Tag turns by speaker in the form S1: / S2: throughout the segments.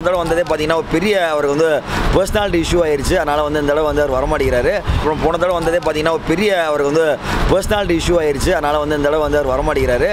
S1: தடவை வந்ததே பார்த்தீங்கன்னா ஒரு பெரிய அவருக்கு வந்து பர்சனாலிட்டி இஷ்யூ ஆயிருச்சு அதனால் வந்து இந்த தடவை வந்து அவர் வரமாட்டேங்கிறாரு அப்புறம் போன தடவை வந்ததே பார்த்தீங்கன்னா ஒரு பெரிய அவருக்கு வந்து பர்சனாலிட்டி இஷ்யூ ஆயிருச்சு அதனால் வந்து இந்த தடவை வந்து அவர் வரமாட்டேங்கிறாரு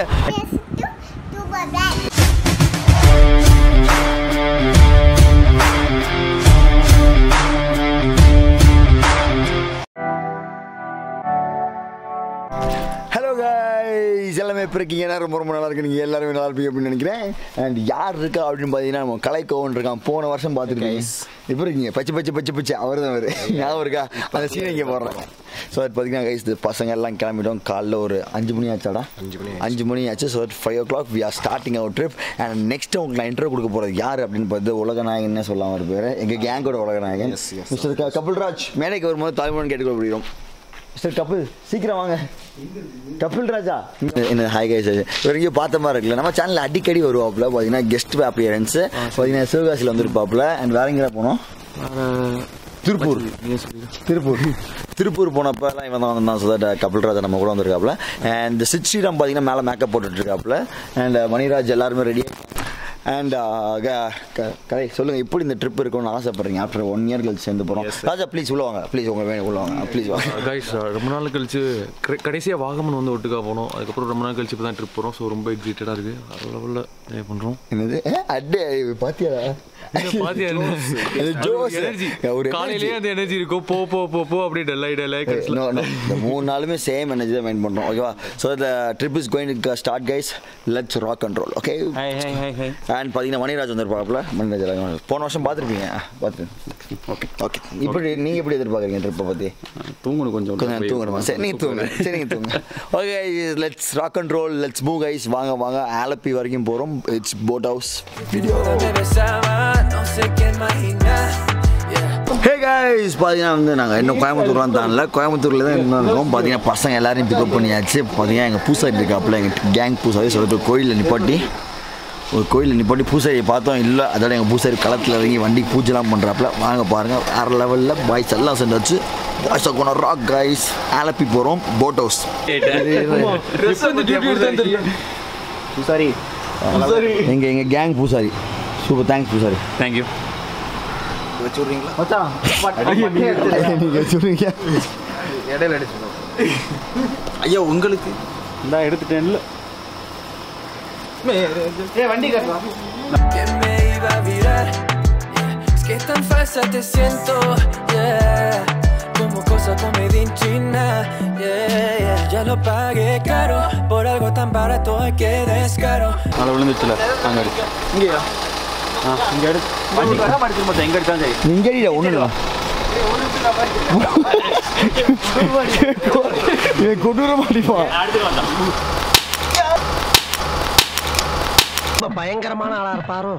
S1: ஹலோ guys எல்லாமே இப்போ இருக்கீங்க என்ன ரொம்ப ரொம்ப நல்லா இருக்கு நீங்கள் எல்லாருமே நல்லா இருப்பீங்க அப்படின்னு நினைக்கிறேன் அண்ட் யார் இருக்கா அப்படின்னு பார்த்தீங்கன்னா நம்ம கலைக்கோவன் இருக்கான் போன வருஷம் பார்த்துருக்கீங்க இப்போ இருக்கீங்க பச்சை பச்சை பச்சை பச்சை அவர் தான் அவர் ஞாபகம் இருக்கா அந்த சீனை இங்கே போடுறேன் ஸோ அது பார்த்தீங்கன்னா கைஸ் பசங்க எல்லாம் கிளம்பிட்டோம் காலைல ஒரு அஞ்சு மணி ஆச்சாடா அஞ்சு மணி அஞ்சு மணி ஆச்சு so five o'clock we are starting our trip and next உங்களுக்கு நான் இன்டர்வியூ கொடுக்க போகிறது யார் அப்படின்னு பார்த்து உலகநாயகன் என்ன சொல்லலாம் அவர் பேர் எங்கள் கேங்கோட உலகநாயகன் மிஸ்டர் க- கபில்ராஜ் மேடைக்கு வரும்போது தாய்மொழி கேட்டுக்கொள்கிறோம் மிஸ்டர் கபில் சீக்கிரம் வாங்க கபில் ராஜா என்ன ஹாய் கைஸ் வரைக்கும் பார்த்த மாதிரி இருக்குல்ல நம்ம சேனலில் அடிக்கடி வருவாப்புல பார்த்தீங்கன்னா கெஸ்ட் அப்பியரன்ஸ் பார்த்தீங்கன்னா சிவகாசியில் வந்துருப்பாப்புல அண்ட் வேற எங்கே போனோம் திருப்பூர் திருப்பூர் திருப்பூர் போனப்ப எல்லாம் இவன் தான் வந்தான் சொல்லிட்டு கபில் ராஜா நம்ம கூட வந்திருக்காப்புல அண்ட் சித் ஸ்ரீராம் பார்த்தீங்கன்னா மேலே மேக்கப் போட்டுட்டு இருக்காப்புல அண்ட் மணிராஜ் எல்லாருமே ரெடி அண்ட் கலை சொல்லுங்க எப்படி இந்த ட்ரிப் இருக்கும்னு ஆசைப்படுறீங்க ஆஃப்டர் ஒன் இயர் கழிச்சு சேர்ந்து போகிறோம் ராஜா ப்ளீஸ் உள்ள வாங்க ப்ளீஸ் உங்க வேணும் உள்ள வாங்க ப்ளீஸ் வாங்க
S2: கைஸ் ரொம்ப நாள் கழிச்சு கடைசியாக வாகமன் வந்து ஒட்டுக்கா போனோம் அதுக்கப்புறம் ரொம்ப நாள் கழிச்சு இப்போ தான் ட்ரிப் போகிறோம் ஸோ ரொம்ப எக்ஸைட்டடாக இருக்குது வேறு லெவலில் என்ஜாய் பண்ணுறோம்
S1: என்னது ஏ, அடே பாத்தியாடா
S2: பாத்தியா
S1: அது ஜோஸ்.
S2: எனர்ஜி
S1: ஒரு
S2: காலையிலேயே அந்த எனர்ஜி இருக்கும் போ போ போ போ அப்படியே டெல்லாய் டெல்லாய்
S1: No, no. இந்த மூணு நாளுமே சேம் எனர்ஜி தான் மெயின் பண்ணுறோம் ஓகேவா so the trip is going to start guys let's rock control okay
S2: hi hi hi hi
S1: and பார்த்தீங்கன்னா மணிராஜ் வந்திருப்பாப்புல மணிராஜ் எல்லாம் போன வருஷம் பார்த்துருப்பீங்க பார்த்து ஓகே ஓகே இப்படி நீங்கள் எப்படி எதிர்பார்க்குறீங்க ட்ரிப்பை பற்றி
S3: தூங்கணும் கொஞ்சம்
S1: கொஞ்சம் தூங்கணுமா சரி நீங்கள் தூங்க சரி நீங்கள் தூங்க okay let's rock and roll let's move guys வாங்க வாங்க ஆலப்பி வரைக்கும் போகிறோம் it's boat house video
S4: me besaba, no sé qué imaginar. Yeah.
S1: Hey guys பார்த்தீங்கன்னா வந்து நாங்கள் இன்னும் கோயம்புத்தூர்லாம் தாண்டல கோயம்புத்தூரில் தான் இன்னும் இருக்கோம் பார்த்தீங்கன்னா பசங்க எல்லாரையும் பிக்கப் பண்ணியாச்சு பார்த்தீங்கன்னா எங்கள் பூசாரி இருக்காப்புல எங்கள் கேங் பூசாரி சொல்லிட்டு கோயிலில் நிப்பாட்டி ஒரு கோயிலில் நிப்பாட்டி பூசாரியை பார்த்தோம் இல்லை அதோட எங்கள் பூசாரி களத்தில் இறங்கி வண்டிக்கு பூஜைலாம் பண்ணுறாப்புல வாங்க பாருங்கள் வேறு லெவலில் பாய்ஸ் எல்லாம் சேர்ந்தாச்சு பாய்ஸ் கொண்டு ராக் கைஸ் ஆலப்பி போகிறோம் போட் ஹவுஸ்
S3: பூசாரி
S1: எங்கள் எங்கள் கேங் பூசாரி சூப்பர் தேங்க்ஸ் பூசாரி
S2: தேங்க்யூ
S3: மச்சான்
S1: நீங்கள் வச்சுருங்க
S3: இடையில அடிச்சு ஐயா உங்களுக்கு இந்த எடுத்துட்டேன்ல ஏ வண்டி கட்டலாம்
S4: Que me iba a virar. Yeah. Es que tan falsa te siento. Yeah. Como cosa comida en China. Yeah, yeah. Ya lo pagué caro. Por algo tan barato hay que descaro.
S3: மேலே விழுந்துச்சுல அங்கே அடிச்சு இங்கேயா ஆ இங்கே எடு வண்டி வர மாட்டேங்குது மச்சான் எங்கே அடிச்சாலும் சரி
S1: நீங்கள் இல்லை ஒன்றும் இல்லை கொடூர மாட்டிப்பான்
S5: பயங்கரமான ஆளா இருப்பாரோ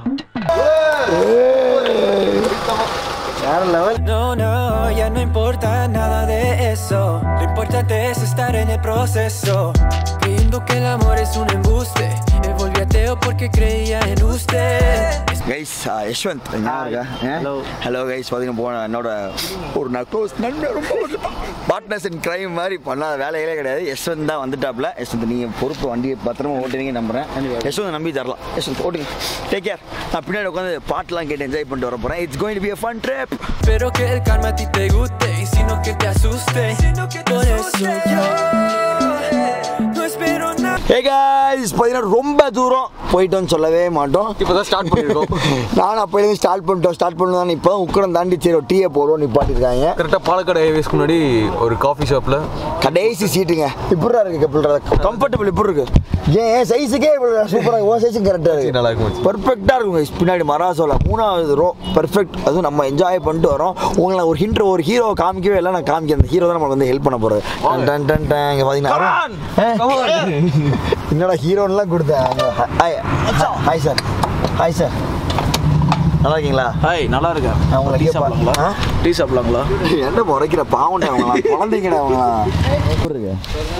S4: No, no, ya no importa nada de eso. Lo importante es estar en el proceso. Creyendo que el amor es un embuste. Él volvió ateo porque creía en usted.
S1: Guys Yashwant hello hello guys பார்த்தீங்கன்னா போன என்னோட ஒரு நான் close நண்பர் ரொம்ப partners in crime மாதிரி பண்ணாத வேலைகளே கிடையாது யஷ்வந்த் தான் வந்துட்டாப்ல யஷ்வந்த் நீங்கள் பொறுப்பு வண்டியை பத்திரமா ஓட்டுறீங்க நம்புறேன் யஷ்வந்த் நம்பி தரலாம் யஷ்வந்த் ஓட்டுங்க டேக் கேர் நான் பின்னாடி உட்காந்து பாட்டெலாம் கேட்டு என்ஜாய் பண்ணிட்டு வர போகிறேன் it's going to be a fun trip
S4: Espero que el karma a ti te guste y si no que te asuste. Por eso yo no espero nada.
S1: Hey guys பார்த்தீங்கன்னா ரொம்ப தூரம் போயிட்டோம்னு சொல்லவே மாட்டோம்
S2: இப்போ தான் ஸ்டார்ட் பண்ணியிருக்கோம்
S1: நானும் அப்போலேருந்து ஸ்டார்ட் பண்ணிட்டோம் ஸ்டார்ட் பண்ணதான் இப்போ உக்கரம் தாண்டி சரி ஒரு டீயை போடுவோம் நிப்பாட்டிருக்காங்க
S2: கரெக்டாக பாலக்காடு ஹைவேஸ்க்கு முன்னாடி ஒரு காஃபி ஷாப்பில்
S1: கடைசி சீட்டுங்க இப்படிடா இருக்கு கப்பிள் கம்ஃபர்டபுள் இப்படி இருக்கு ஏன் என் சைஸுக்கே இப்படி சூப்பராக ஓ சைஸும் கரெக்டாக இருக்கு
S2: நல்லா இருக்கும் மச்சி.
S1: பர்ஃபெக்டாக இருக்கும் guys. பின்னாடி மராசோல மூணாவது ரோ பர்ஃபெக்ட் அதுவும் நம்ம என்ஜாய் பண்ணிட்டு வரோம் உங்களை ஒரு ஹிண்ட் ஒரு ஹீரோ காமிக்கவே இல்லை நான் காமிக்க அந்த ஹீரோ தான் நம்மளுக்கு வந்து ஹெல்ப் பண்ண போகிறது டன் டன் டன் இங்கே பார்த்தீங்கன்னா என்னடா ஹீரோன்லாம் கொடுத்தேன் hi hi sir hi sir நல்லா இருக்கீங்களா
S3: ஹாய் நல்லா இருக்கேன்
S1: அவங்கள
S3: டீ
S1: டீ
S3: சாப்பிடலாங்களா
S1: ஆ?
S3: டீ சாப்பிடலாங்களா
S1: என்ன முறைக்கிற பாவண்டே அவங்களாம் குழந்தைங்கடா அவங்களாம் எப்படி இருக்கு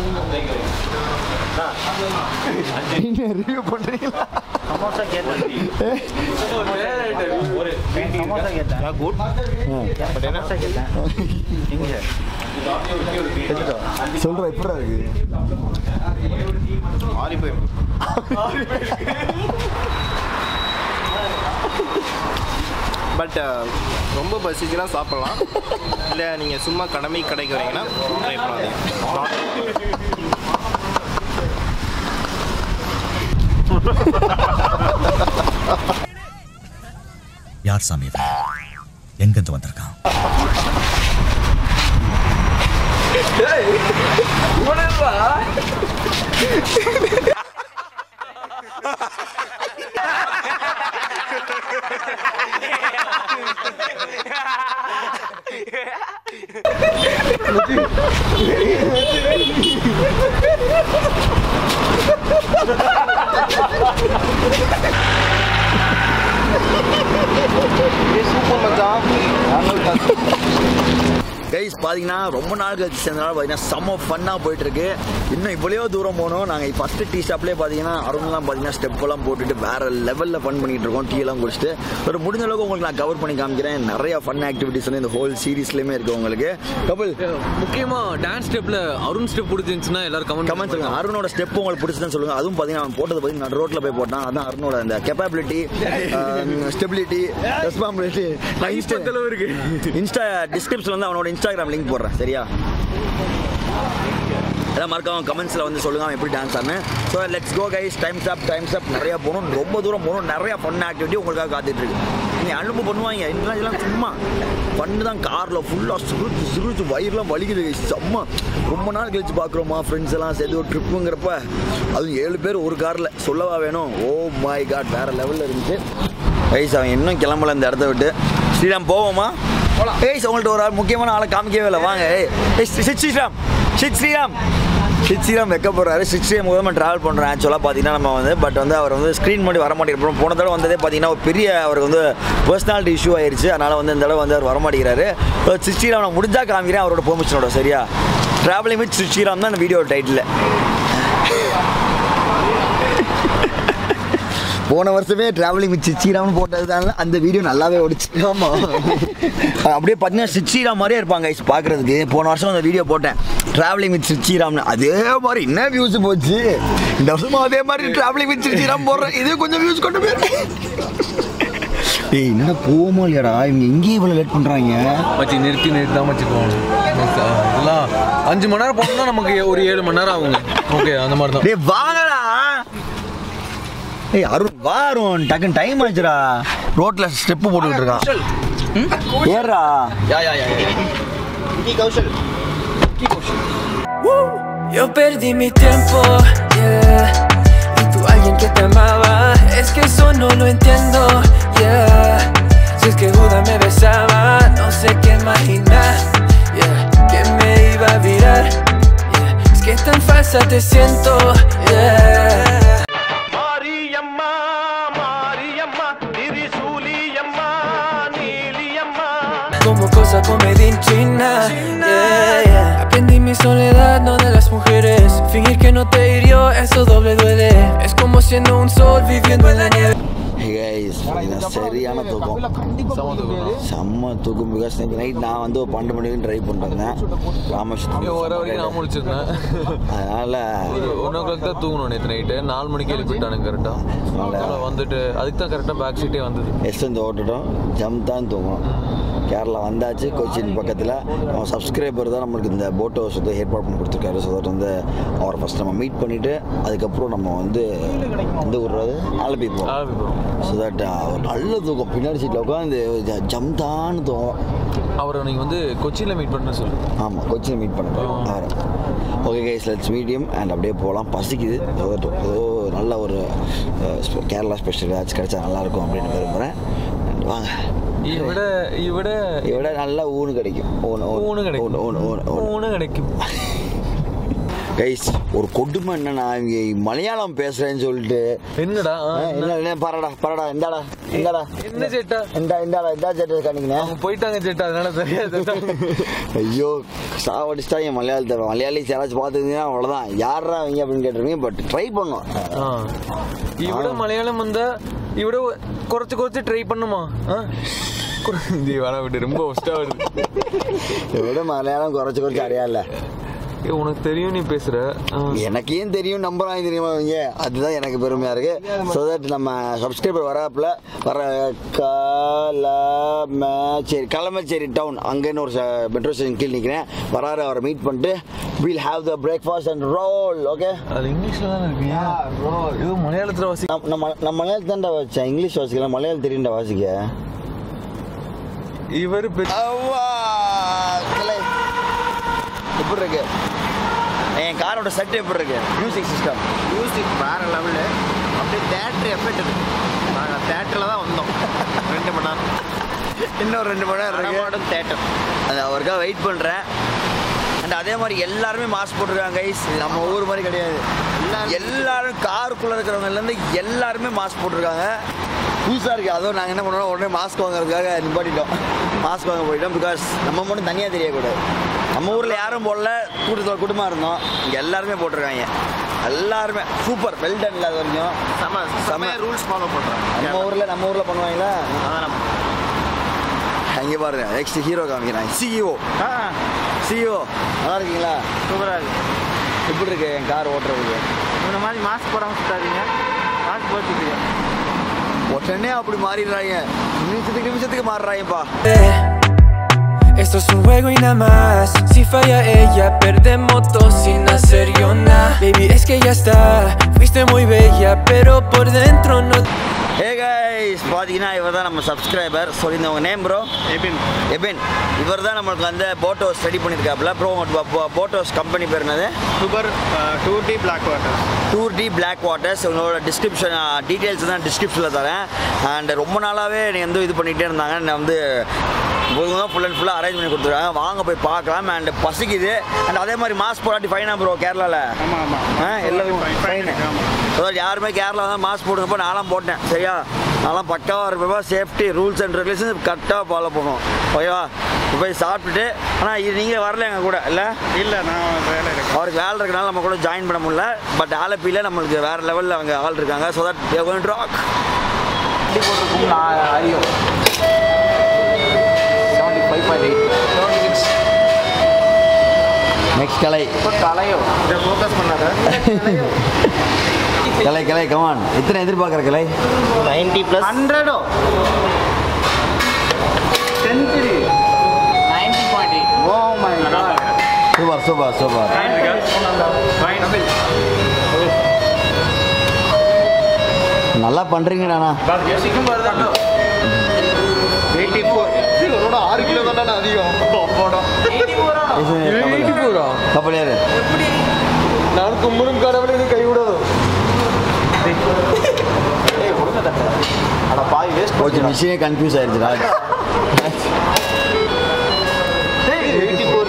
S1: ரிவ்யூ பண்றீங்களா
S5: சமோசா கேட்டேன் சமோசா கேட்டேன் சமோசா கேட்டேன் எங்க
S1: சொல்ற எப்படா இருக்கு
S6: பட் ரொம்ப பசிச்சுன்னா சாப்பிடலாம் இல்லை நீங்கள் சும்மா கடமை கடைக்கு வரீங்கன்னா ட்ரை பண்ணாதீங்க
S7: யார் சாமி இவன் எங்கிருந்து வந்திருக்கான்
S1: கைஸ் பார்த்தீங்கன்னா ரொம்ப நாள் கழிச்சு சேர்ந்தனால பார்த்தீங்கன்னா செம்ம ஃபன்னாக போயிட்டு இருக்கு இன்னும் இவ்வளோ தூரம் போனோம் நாங்கள் ஃபர்ஸ்ட் டீ ஷாப்லேயே பார்த்தீங்கன்னா அருண்லாம் பார்த்தீங்கன்னா ஸ்டெப் எல்லாம் போட்டுட்டு வேற லெவலில் ஃபன் பண்ணிட்டு இருக்கோம் டீ எல்லாம் குடிச்சிட்டு ஒரு முடிஞ்ச அளவுக்கு உங்களுக்கு நான் கவர் பண்ணி காமிக்கிறேன் நிறைய ஃபன் ஆக்டிவிட்டிஸ் வந்து இந்த ஹோல் சீரீஸ்லேயுமே இருக்கு உங்களுக்கு கபில்
S2: முக்கியமா டான்ஸ் ஸ்டெப்ல அருண் ஸ்டெப் பிடிச்சிருந்துச்சுன்னா எல்லாரும் கமெண்ட்
S1: கமெண்ட் சொல்லுங்க அருணோட ஸ்டெப் உங்களுக்கு பிடிச்சதுன்னு சொல்லுங்க அதுவும் பார்த்தீங்கன்னா அவன் போட்டது பார்த்தீங்கன்னா நான் ரோட்ல போய் போட்டான் அதான் அருணோட அந்த கெப்பாபிலிட்டி ஸ்டெபிலிட்டி ரெஸ்பான்சிபிலிட்டி நான் இன்ஸ்டா
S2: இருக்கு
S1: இன்ஸ்டா டிஸ்கிரிப்ஷன் வந்து அவனோட இன்ஸ்டாகிராம் லிங்க் போடுறேன் சரியா எல்லாம் மறக்காம கமெண்ட்ஸில் வந்து சொல்லுங்க அவன் எப்படி டான்ஸ் ஆனு so let's go guys time's up time's up நிறைய போகணும் ரொம்ப தூரம் போகணும் நிறைய ஃபன் ஆக்டிவிட்டி உங்களுக்காக காத்துட்டு இருக்கு நீங்கள் அனுப்பு பண்ணுவாங்க இதெல்லாம் இதெல்லாம் சும்மா ஃபன்னு தான் காரில் ஃபுல்லாக சுருச்சு சுருச்சு வயிறுலாம் வலிக்குது guys. செம்ம ரொம்ப நாள் கழிச்சு பார்க்குறோமா ஃப்ரெண்ட்ஸ் எல்லாம் சேர்த்து ஒரு ட்ரிப்புங்கிறப்ப அதுவும் ஏழு பேர் ஒரு காரில் சொல்லவா வேணும் ஓ மை காட் வேற லெவலில் இருந்துச்சு கைஸ் அவன் இன்னும் கிளம்பல இந்த இடத்த விட்டு ஸ்ரீராம் போவோமா ஏய் உங்கள்ட்ட ஒரு ஆள் முக்கியமான ஆளை காமிக்கவே இல்லை வாங்க ஏய் ஏய், ஸ்ரீ- சித் ஸ்ரீராம் சித் ஸ்ரீராம் சித் ஸ்ரீராம் வைக்க போகிறாரு சித் ஸ்ரீராம் மூலமாக ட்ராவல் பண்ணுறோம் ஆக்சுவலாக பார்த்தீங்கன்னா நம்ம வந்து பட் வந்து அவர் வந்து ஸ்க்ரீன் பண்ணி வர மாட்டேங்கிறோம் போன தடவை வந்ததே பார்த்தீங்கன்னா ஒரு பெரிய அவருக்கு வந்து பர்சனாலிட்டி இஷ்யூ ஆயிருச்சு அதனால் வந்து இந்த தடவை வந்து அவர் வரமாட்டேங்கிறாரு சித் ஸ்ரீராம் நான் முடிஞ்சா காமிக்கிறேன் அவரோட பெர்மிஷனோட சரியா ட்ராவலிங் வித் சித் ஸ்ரீராம் தான் இந்த வீடியோ டைட்டில் போன வருஷமே டிராவலிங் வித் சிச்சிராம்னு போட்டதுனால அந்த வீடியோ நல்லாவே ஓடிச்சு ஆமா அப்படியே பார்த்தீங்கன்னா சிச்சிராம் மாதிரியே இருப்பாங்க guys பார்க்கறதுக்கு போன வருஷம் அந்த வீடியோ போட்டேன் டிராவலிங் வித் சிச்சிராம்னு அதே மாதிரி என்ன வியூஸ் போச்சு இந்த வருஷமும் அதே மாதிரி டிராவலிங் வித் சிச்சிராம் போடுறேன் இதே கொஞ்சம் வியூஸ் கொண்டு போயிருக்கேன் ஏய் என்னடா போவோமா இல்லையாடா இவங்க எங்கேயும் இவ்வளோ லேட் பண்ணுறாங்க
S2: மச்சி நிறுத்தி நிறுத்தி தான் மச்சி போகணும் இதெல்லாம் அஞ்சு மணி நேரம் போகணும்னா நமக்கு ஒரு ஏழு மணி நேரம் ஆகுங்க ஓகே அந்த மாதிரி தான்
S1: டேய் வாங்கடா ஏய் அருண் வா அருண் டக்குன்னு டைம் ஆச்சுடா ரோட்ல ஸ்டெப்பு போட்டுக்கிட்டு இருக்கான் ஏறா
S4: Yo perdí mi tiempo, yeah. Y tú alguien que te amaba, es que eso no lo entiendo, yeah. Si es que Judas me besaba, no sé qué imaginar, yeah. Que me iba a virar, yeah. Es que tan falsa te siento, yeah.
S6: Mariyamma Mariyamma Trisuliyamma Neeliyamma
S4: Como cosa comedia en China, yeah, yeah. Aprendí mi soledad, no de las mujeres. Fingir que no te hirió, eso doble duele. Es como siendo un sol viviendo en la nieve.
S1: Guys சரியான தூக்கம் செம்ம தூக்கம் because night நான் வந்து ஒரு பன்னெண்டு மணிக்கு try பண்ணிருந்தேன்
S2: இங்க வர வரைக்கும் நான்
S1: ராமேஸ்வரம்
S2: முடிச்சிருந்தேன்
S1: அதனால
S2: ஒரு ஒன் ஓ கிளாக் தான் தூங்கணும் நேற்று நைட்டு நாலு மணிக்கு எழுப்பிட்டானுங்க கரெக்டாக வந்துட்டு அதுக்கு தான் கரெக்டாக பேக் சீட்டே வந்தது
S1: எஸ் வந்து ஓட்டுட்டோம் ஜம் தான் தூங்கணும் கேரளா வந்தாச்சு கொச்சின் பக்கத்தில் நம்ம சப்ஸ்கிரைபர் தான் நம்மளுக்கு இந்த போட் ஹவுஸ் வந்து ஏற்பாடு பண்ணி கொடுத்துருக்காரு ஸோ தட் வந்து அவரை ஃபஸ்ட் நம்ம மீட் பண்ணிவிட்டு அதுக்கப்புறம் நம்ம வந்து எந்த ஊர் ஆலப்பி போவோம்
S2: ஆலப்பி போறோம்.
S1: ஸோ தட் ஒரு நல்ல தூக்கம் பின்னாடி சீட்டில் உட்காந்து ஜம் தான் தூக்கம்
S2: அவரை நீங்கள் வந்து கொச்சியில் மீட் பண்ண சொல்லு
S1: ஆமாம் கொச்சினை மீட் பண்ண போகிறோம் அவரை okay guys let's medium and அப்படியே போகலாம் பசிக்குது ஏதோ ஏதோ நல்ல ஒரு அஹ், ஸ்பெ- கேரளா ஸ்பெஷல் ஏதாச்சும் கிடைச்சா நல்லாயிருக்கும் அப்படின்னு விரும்புகிறேன் And வாங்க
S2: இவிட இவிட
S1: இதை நல்ல ஊனு கிடைக்கும் ஊனு
S2: ஊனு கிடைக்கும்
S1: ஊனு ஊனு ஊனு ஊனு
S2: ஊனு கிடைக்கும்
S1: கைஸ் ஒரு கொடுமை என்னன்னா இங்க மலையாளம் பேசுறேன்னு சொல்லிட்டு
S2: என்னடா ஆ,
S1: ஆ, என்ன என்ன பரடா பரடா இந்தாடா இந்தாடா
S2: என்ன சேட்டா
S1: இந்தா இந்தாடா இந்தா சேட்டை காணிங்கண்ணே
S2: அவங்க போயிட்டாங்க சேட்டா அதனால தெரியாது
S1: ஐயோ சாவடிச்சிட்டா என் மலையாளத்தை மலையாளி யாராச்சும் பார்த்துருந்தீங்கன்னா அவ்வளோதான் யாரா அவங்க அப்படின்னு கேட்டிருப்பீங்க பட் ட்ரை பண்ணோம்
S2: ஆ. இவிட மலையாளம் வந்தா இவிட குறைச்சு குறைச்சு ட்ரை பண்ணுமா ஆ? குறை- இது வேணா விட்டு ரொம்ப ஒஸ்டா வருது
S1: இதை விட மலையாளம் குறைச்சி குறைச்சி அறியாதுல்ல
S2: ஏ உனக்கு தெரியும் நீ பேசுற ஆ.
S1: எனக்கு ஏன் தெரியும் நம்பராங்க தெரியுமா அவங்க அதுதான் எனக்கு பெருமையா இருக்கு ஸோ தட் நம்ம சப்ஸ்கிரைபர் வராப்புல வர கலமச்சேரி கலமச்சேரி டவுன் அங்கேன்னு ஒரு மெட்ரோ ஸ்டேஷன் கீழ் நிற்கிறேன் வராரு அவரை மீட் பண்ணிட்டு will have the breakfast and roll okay
S2: அது இங்கிலீஷ்ல தான் இருக்கீங்க இது மலையாளத்துல வாசி
S1: நம்ம நம்ம மலையாளம் தான்டா வச்சேன் இங்கிலீஷ் வாசிக்கலாம் மலையாளம் தெரியும்டா வாசிக்க
S2: இவர்
S1: அவ்வா, கிளை. எப்படி இருக்கு என் காரோட செட் எப்படி இருக்கு மியூசிக் சிஸ்டம்
S6: மியூசிக் வேற லெவலு அப்படியே தேட்டர் எஃபெக்ட் இருக்கு நாங்கள் தேட்டரில் தான் வந்தோம் ரெண்டு மணி நேரம்
S1: இன்னும் ரெண்டு மணி நேரம் இருக்கு
S6: நடமாடும் தேட்டர்
S1: அது அவருக்காக வெயிட் பண்ணுறேன் அண்ட் அதே மாதிரி எல்லாருமே மாஸ்க் போட்டிருக்காங்க கைஸ் நம்ம ஊர் மாதிரி கிடையாது எல்லாரும் காருக்குள்ளே இருக்கிறவங்கலேருந்து எல்லாருமே மாஸ்க் போட்டிருக்காங்க புதுசாக இருக்குது அதுவும் நாங்கள் என்ன பண்ணோம் உடனே மாஸ்க் வாங்குறதுக்காக நிப்பாட்டிட்டோம் மாஸ்க் வாங்க போயிட்டோம் பிகாஸ் நம்ம மட்டும் தனியாக தெரியக்கூடாது நம்ம ஊரில் யாரும் போடல கூட்டத்தோட குடும்பமாக இருந்தோம் இங்கே எல்லாருமே போட்டிருக்காங்க எல்லாருமே சூப்பர் வெல் டன் இல்லாத வரைக்கும்
S6: செம
S1: செம.
S6: செம ரூல்ஸ் ஃபாலோ
S1: நம்ம
S6: பண்ணுறோம்
S1: ஊரில் நம்ம ஊரில் பண்ணுவாங்களா
S6: அதான் நம்ம
S1: அங்கே பாருங்க நெக்ஸ்ட் ஹீரோ காமிக்கிறேன் சிஇஓ சிஇஓ நல்லா இருக்கீங்களா
S5: சூப்பராக இருக்கு
S1: எப்படி இருக்கு என் கார் ஓட்டுறதுக்கு
S5: இந்த மாதிரி மாஸ்க் போடாமல் சுத்தாதீங்க மாஸ்க் போட்டுக்கிறீங்க
S1: உடனே அப்படி மாறிடுறாங்க நிமிஷத்துக்கு நிமிஷத்துக்கு மாறுறாங்கப்பா
S4: Esto es un juego y nada más. Si falla ella, perdemos dos sin hacer yo nada. Baby, es que ya está. Fuiste muy bella, pero por dentro no.
S1: Hey guys பார்த்தீங்கன்னா இவர் தான் நம்ம சப்ஸ்கிரைபர் சொல்லியிருந்தவங்க name bro
S6: Ebin
S1: Ebin இவர் தான் நம்மளுக்கு வந்து photos ready பண்ணியிருக்காப்புல ப்ரோ போட்டோஸ் கம்பெனி பேர் என்னது
S6: super two D black water
S1: tour D black waters உங்களோட டிஸ்கிரிப்ஷன் டீட்டெயில்ஸ் தான் டிஸ்கிரிப்ஷனில் தரேன் அண்ட் ரொம்ப நாளாகவே நீ வந்து இது பண்ணிகிட்டே இருந்தாங்க நான் வந்து இவங்க தான் ஃபுல் அண்ட் ஃபுல்லாக அரேஞ்ச் பண்ணி கொடுத்துருக்காங்க வாங்க போய் பார்க்கலாம் அண்ட் பசிக்குது அண்ட் அதே மாதிரி மாஸ்க் போடாட்டி ஃபைனா ப்ரோ கேரளாவில்
S6: ஆமாம் ஆமாம்
S1: ஆ எல்லாரும்
S6: Fine,
S1: ஃபைன்
S6: fine, ஆமா.
S1: அதாவது யாருமே கேரளா தான் மாஸ்க் போடுங்கப்போ நான்லாம் போட்டேன் சரியா நான்லாம் பக்காவாக இருப்பேப்பா சேஃப்டி ரூல்ஸ் அண்ட் ரெகுலேஷன் கரெக்டாக ஃபாலோ பண்ணுவோம் ஓகேவா இப்போ போய் சாப்பிட்டுட்டு ஆனால் இது நீங்கள் வரல எங்கள் கூட இல்லை
S6: இல்லை நான் வேலை இருக்கு
S1: அவருக்கு வேலை இருக்கனால நம்ம கூட ஜாயின் பண்ண முடியல பட் ஆலப்பியில் நம்மளுக்கு வேறு லெவலில் அவங்க ஆள் இருக்காங்க ஸோ தட் ராக்
S3: அறியும் seventy five point eight seventy six
S1: next கலை
S3: இப்போ கலையோ
S6: இதை ஃபோக்கஸ் பண்ணாத
S1: கலை கலை கமான் எத்தனை எதிர்பார்க்குற கலை
S6: நைன்டி ப்ளஸ்
S3: ஹண்ட்ரடோ century ninety point eight oh my god
S1: super super super நல்லா பண்ணுறீங்கடாண்ணா
S3: சிக்கும் வருதாட்டோ
S6: எயிட்டி ஃபோர் உன்னோட ஆறு கிலோ தானே அதிகம் போடும்
S3: எயிட்டி ஃபோரா
S1: கப்பலியாரு
S6: நான் கும்பிடும் கடவுளை இது கைவிடாது
S3: அட பாய் வேஸ்ட்
S1: ஓகே மிஷினே கன்ஃபியூஸ் ஆயிடுச்சுடா
S3: எயிட்டி ஃபோர்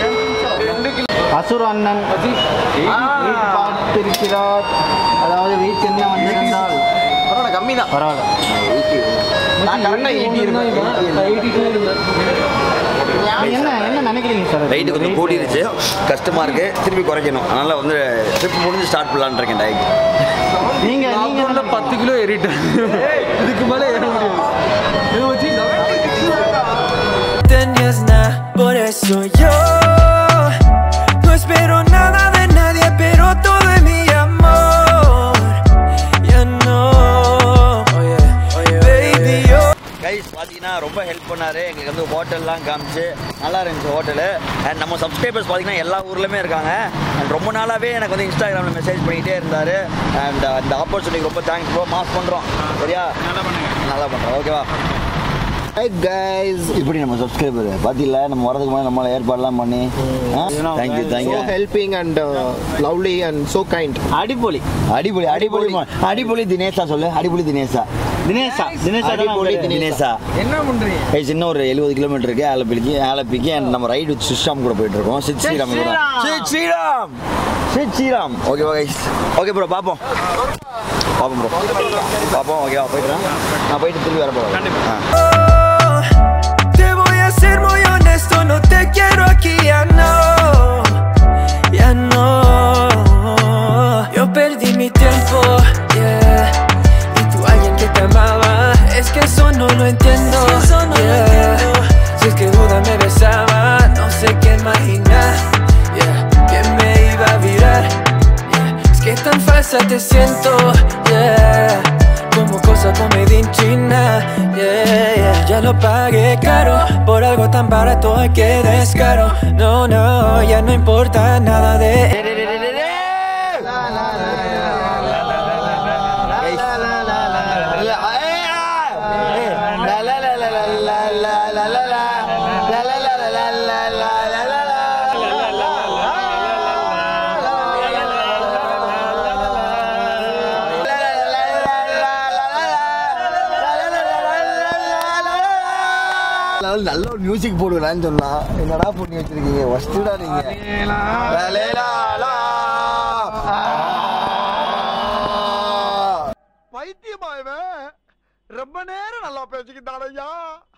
S3: அசுர அண்ணன் பார்த்திருக்கிறார் அதாவது வீட்டு என்ன வந்திருந்தால்
S6: பரவாயில்ல கம்மி தான்
S3: பரவாயில்ல
S6: நான் கரெக்டாக எயிட்டி
S3: என்ன என்ன நினைக்கிறீங்க சார்
S1: வெயிட் கொஞ்சம் கூடிருச்சு கஷ்டமாக இருக்குது திருப்பி குறைக்கணும் அதனால் வந்து ட்ரிப் முடிஞ்சு ஸ்டார்ட் பண்ணலான்னு இருக்கேன் டயட்
S3: நீங்க நீங்க
S2: நீங்க பத்து கிலோ ஏறிட்டேன் இதுக்கு மேலே ஏற முடியாது இது வச்சு
S4: tenías nada, por eso yo no espero nada de nadie, pero todo es mi amor. Ya no, baby, yo.
S1: Guys பார்த்தீங்கன்னா ரொம்ப ஹெல்ப் பண்ணாரு எங்களுக்கு வந்து ஹோட்டல்லாம் காமிச்சு நல்லா இருந்துச்சு ஹோட்டலு அண்ட் நம்ம சப்ஸ்கிரைபர்ஸ் பார்த்தீங்கன்னா எல்லா ஊர்லேயுமே இருக்காங்க அண்ட் ரொம்ப நாளாகவே எனக்கு வந்து இன்ஸ்டாகிராமில் மெசேஜ் பண்ணிகிட்டே இருந்தார் அண்ட் அந்த ஆப்பர்ச்சுனிட்டி ரொம்ப தேங்க்ஸ் ப்ரோ மாஸ் பண்ணுறோம் சரியா
S6: நல்லா பண்ணுங்க
S1: நல்லா பண்ணுறோம் ஓகேவா கைஸ் இப்படி நம்ம சப்ஸ்கிரைபர் பார்த்தீங்களா நம்ம வரதுக்கு முன்னாடி நம்மளால ஏற்பாடுலாம் பண்ணி thank you thank you
S6: helping and lovely and so kind
S3: அடிப்பொலி
S1: அடிப்பொலி அடிப்பொலி அடிப்பொலி தினேஷா சொல்லு அடிப்பொலி தினேஷா
S3: தினேஷா தினேஷா
S1: அடிப்பொலி தினேஷா
S6: என்ன பண்ணுறீங்க
S1: கைஸ் இன்னும் ஒரு எழுபது கிலோமீட்டர் இருக்கு ஆலப்பிக்கு ஆலப்பிக்கு and நம்ம ரைடு வித் ஸ்ரீராம் கூட போயிட்டு இருக்கோம் சித் ஸ்ரீராம் கூட சித் ஸ்ரீராம் சித் ஸ்ரீராம் ஓகேவா கைஸ் ஓகே ப்ரோ பார்ப்போம் பார்ப்போம் ப்ரோ பார்ப்போம் ஓகேவா போயிட்டு நான் போயிட்டு திரும்பி வர போகிறேன்
S4: Oh, te voy a ser muy honesto, no te quiero aquí, ya no, ya no. Yo perdí mi tiempo, yeah. Y tú alguien que te amaba, es que eso no lo entiendo, yeah. Si es que duda me besaba, no sé qué imaginar, yeah. Que Yeah, yeah. Ya lo pagué caro, por algo tan barato hay que descaro. No, no, ya no importa nada de.
S1: நல்ல ஒரு music போடுவேன்னு சொன்னா என்னடா பண்ணி வச்சிருக்கீங்க ஃபஸ்ட்டுடா நீங்க
S8: பைத்தியமா இவன் ரொம்ப நேரம் நல்லா பேசிக்கிட்டானையா